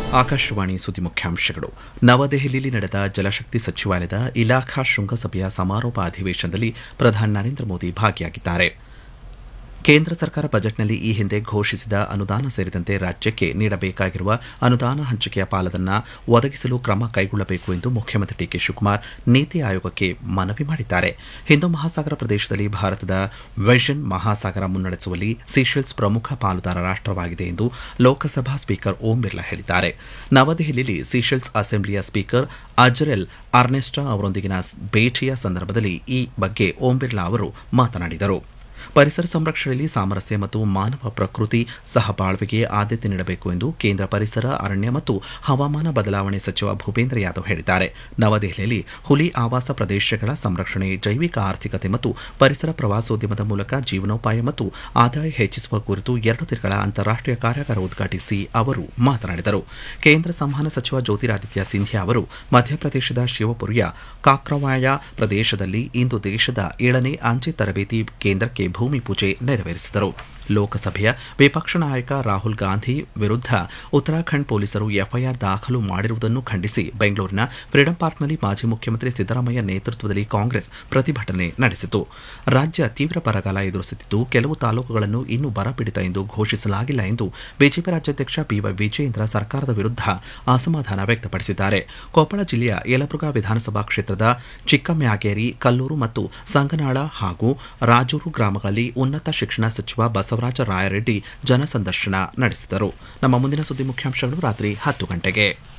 ಆಕಾಶವಾಣಿ ಸುದ್ದಿ ಮುಖ್ಯಾಂಶಗಳು ನವದೆಹಲಿಯಲ್ಲಿ ನಡೆದ ಜಲಶಕ್ತಿ ಸಚಿವಾಲಯದ ಇಲಾಖಾ ಶೃಂಗಸಭೆಯ ಸಮಾರೋಪ ಅಧಿವೇಶನದಲ್ಲಿ ಪ್ರಧಾನಿ ನರೇಂದ್ರ ಮೋದಿ ಭಾಗಿಯಾಗಿದ್ದಾರೆ ಕೇಂದ್ರ ಸರ್ಕಾರ ಬಜೆಟ್ನಲ್ಲಿ ಈ ಹಿಂದೆ ಘೋಷಿಸಿದ ಅನುದಾನ ಸೇರಿದಂತೆ ರಾಜ್ಯಕ್ಕೆ ನೀಡಬೇಕಾಗಿರುವ ಅನುದಾನ ಹಂಚಿಕೆಯ ಪಾಲದನ್ನು ಒದಗಿಸಲು ಕ್ರಮ ಕೈಗೊಳ್ಳಬೇಕು ಎಂದು ಮುಖ್ಯಮಂತ್ರಿ ಡಿಕೆ ಶಿವಕುಮಾರ್ ನೀತಿ ಆಯೋಗಕ್ಕೆ ಮನವಿ ಮಾಡಿದ್ದಾರೆ ಹಿಂದೂ ಮಹಾಸಾಗರ ಪ್ರದೇಶದಲ್ಲಿ ಭಾರತದ ವಿಷನ್ ಮಹಾಸಾಗರ ಮುನ್ನಡೆಸುವಲ್ಲಿ ಸೀಶೆಲ್ಸ್ ಪ್ರಮುಖ ಪಾಲುದಾರ ರಾಷ್ಟವಾಗಿದೆ ಎಂದು ಲೋಕಸಭಾ ಸ್ಪೀಕರ್ ಓಂ ಬಿರ್ಲಾ ಹೇಳಿದ್ದಾರೆ ನವದೆಹಲಿಯಲ್ಲಿ ಸೀಶೆಲ್ಸ್ ಅಸೆಂಬ್ಲಿಯ ಸ್ಪೀಕರ್ ಅಜರೆಲ್ ಅರ್ನೆಸ್ಟಾ ಅವರೊಂದಿಗಿನ ಭೇಟಿಯ ಸಂದರ್ಭದಲ್ಲಿ ಈ ಬಗ್ಗೆ ಓಂ ಬಿರ್ಲಾ ಅವರು ಮಾತನಾಡಿದರು ಪರಿಸರ ಸಂರಕ್ಷಣೆಯಲ್ಲಿ ಸಾಮರಸ್ಯ ಮತ್ತು ಮಾನವ ಪ್ರಕೃತಿ ಸಹಬಾಳ್ವೆಗೆ ಆದ್ಯತೆ ನೀಡಬೇಕು ಎಂದು ಕೇಂದ್ರ ಪರಿಸರ ಅರಣ್ಯ ಮತ್ತು ಹವಾಮಾನ ಬದಲಾವಣೆ ಸಚಿವ ಭೂಪೇಂದ್ರ ಯಾದವ್ ಹೇಳಿದ್ದಾರೆ ನವದೆಹಲಿಯಲ್ಲಿ ಹುಲಿ ಆವಾಸ ಪ್ರದೇಶಗಳ ಸಂರಕ್ಷಣೆ ಜೈವಿಕ ಆರ್ಥಿಕತೆ ಮತ್ತು ಪರಿಸರ ಪ್ರವಾಸೋದ್ಯಮದ ಮೂಲಕ ಜೀವನೋಪಾಯ ಮತ್ತು ಆದಾಯ ಹೆಚ್ಚಿಸುವ ಕುರಿತು ಎರಡು ದಿನಗಳ ಅಂತಾರಾಷ್ಟೀಯ ಕಾರ್ಯಾಗಾರ ಉದ್ಘಾಟಿಸಿ ಅವರು ಮಾತನಾಡಿದರು ಕೇಂದ್ರ ಸಂವಹನ ಸಚಿವ ಜ್ಯೋತಿರಾದಿತ್ಯ ಸಿಂಧ್ಯಾ ಅವರು ಮಧ್ಯಪ್ರದೇಶದ ಶಿವಪುರಿಯ ಕಾಕ್ರವಾಯ ಪ್ರದೇಶದಲ್ಲಿ ಇಂದು ದೇಶದ ಏಳನೇ ಅಂಚೆ ತರಬೇತಿ ಕೇಂದ್ರಕ್ಕೆ ಭೂಮಿ ಪೂಜೆ ನೆರವೇರಿಸಿದರು ಲೋಕಸಭೆಯ ವಿಪಕ್ಷ ನಾಯಕ ರಾಹುಲ್ ಗಾಂಧಿ ವಿರುದ್ಧ ಉತ್ತರಾಖಂಡ್ ಪೊಲೀಸರು ಎಫ್ಐಆರ್ ದಾಖಲು ಮಾಡಿರುವುದನ್ನು ಖಂಡಿಸಿ ಬೆಂಗಳೂರಿನ ಫ್ರೀಡಂ ಪಾರ್ಕ್ನಲ್ಲಿ ಮಾಜಿ ಮುಖ್ಯಮಂತ್ರಿ ಸಿದ್ದರಾಮಯ್ಯ ನೇತೃತ್ವದಲ್ಲಿ ಕಾಂಗ್ರೆಸ್ ಪ್ರತಿಭಟನೆ ನಡೆಸಿತು ರಾಜ್ಯ ತೀವ್ರ ಬರಗಾಲ ಎದುರಿಸುತ್ತಿದ್ದು ಕೆಲವು ತಾಲೂಕುಗಳನ್ನು ಇನ್ನೂ ಬರಪೀಡಿತ ಎಂದು ಘೋಷಿಸಲಾಗಿಲ್ಲ ಎಂದು ಬಿಜೆಪಿ ರಾಜ್ಯಾಧ್ಯಕ್ಷ ಬಿವೈ ವಿಜಯೇಂದ್ರ ಸರ್ಕಾರದ ವಿರುದ್ಧ ಅಸಮಾಧಾನ ವ್ಯಕ್ತಪಡಿಸಿದ್ದಾರೆ ಕೊಪ್ಪಳ ಜಿಲ್ಲೆಯ ಯಲಬುರ್ಗಾ ವಿಧಾನಸಭಾ ಕ್ಷೇತ್ರದ ಚಿಕ್ಕಮ್ಯಾಗೇರಿ ಕಲ್ಲೂರು ಮತ್ತು ಸಂಗನಾಳ ಹಾಗೂ ರಾಜೂರು ಗ್ರಾಮಗಳಲ್ಲಿ ಉನ್ನತ ಶಿಕ್ಷಣ ಸಚಿವ ಬಸವರಾಜ ರಾಯರೆಡ್ಡಿ ಜನಸಂದರ್ಶನ ನಡೆಸಿದರು ನಮ್ಮ ಮುಂದಿನ ಸುದ್ದಿ ಮುಖ್ಯಾಂಶಗಳು ರಾತ್ರಿ ಹತ್ತು ಗಂಟೆಗೆ